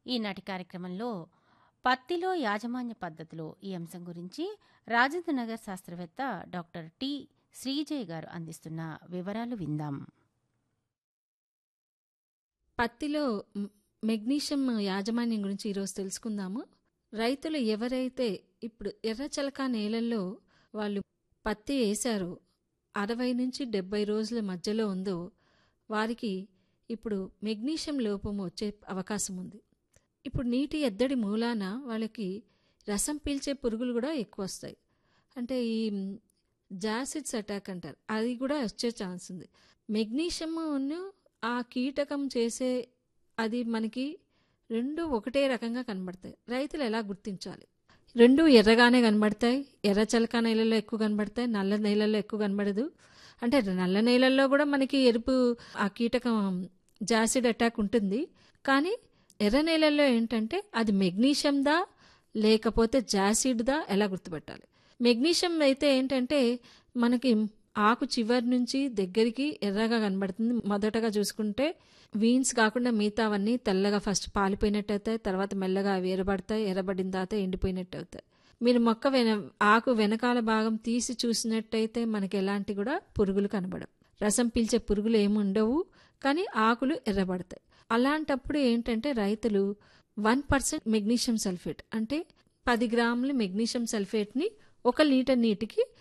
ఈనాటి కార్యక్రమంలో పత్తిలో యాజమాన్య పద్ధతులు ఈ అంశం గురించి రాజేంద్రనగర్ శాస్త్రవేత్త డాక్టర్ టి శ్రీజయ్ గారు అందిస్తున్న వివరాలు విందాం పత్తిలో మ్, మెగ్నీషియం యాజమాన్యం గురించి ఈరోజు తెలుసుకుందాము రైతులు ఎవరైతే ఇప్పుడు ఎర్రచలక నేలల్లో వాళ్ళు పత్తి వేశారో అరవై నుంచి డెబ్బై రోజుల మధ్యలో ఉందో వారికి ఇప్పుడు మెగ్నీషియం లోపం వచ్చే అవకాశం ఉంది ఇప్పుడు నీటి ఎద్దడి మూలాన వాళ్ళకి రసం పీల్చే పురుగులు కూడా ఎక్కువ వస్తాయి అంటే ఈ జాసిడ్స్ అటాక్ అంటారు అది కూడా వచ్చే ఛాన్స్ ఉంది మెగ్నీషియంను ఆ కీటకం చేసే అది మనకి రెండు ఒకటే రకంగా కనబడతాయి రైతులు ఎలా గుర్తించాలి రెండు ఎర్రగానే కనబడతాయి ఎర్ర చలక నేలల్లో ఎక్కువ కనబడతాయి నల్ల నేలల్లో ఎక్కువ కనబడదు అంటే నల్ల నేలల్లో కూడా మనకి ఎరుపు ఆ కీటకం జాసిడ్ అటాక్ ఉంటుంది కానీ ఎర్ర నేలల్లో ఏంటంటే అది మెగ్నీషియందా లేకపోతే జాసిడ్దా ఎలా గుర్తుపెట్టాలి మెగ్నీషియం అయితే ఏంటంటే మనకి ఆకు చివరి నుంచి దగ్గరికి ఎర్రగా కనబడుతుంది మొదటగా చూసుకుంటే వీన్స్ కాకుండా మిగతావన్నీ తెల్లగా ఫస్ట్ పాలిపోయినట్టు అవుతాయి తర్వాత మెల్లగా అవి ఎర్రబడతాయి ఎర్రబడిన తర్వాత ఎండిపోయినట్టు అవుతాయి మీరు మొక్క వెన ఆకు వెనకాల భాగం తీసి చూసినట్టయితే మనకి ఎలాంటి కూడా పురుగులు కనబడవు రసం పీల్చే పురుగులు ఏమి ఉండవు కానీ ఆకులు ఎర్రబడతాయి అలాంటప్పుడు ఏంటంటే రైతులు వన్ పర్సెంట్ మెగ్నీషియం సల్ఫేట్ అంటే పది గ్రాముల మెగ్నీషియం సల్ఫేట్ని ఒక లీటర్ నీటికి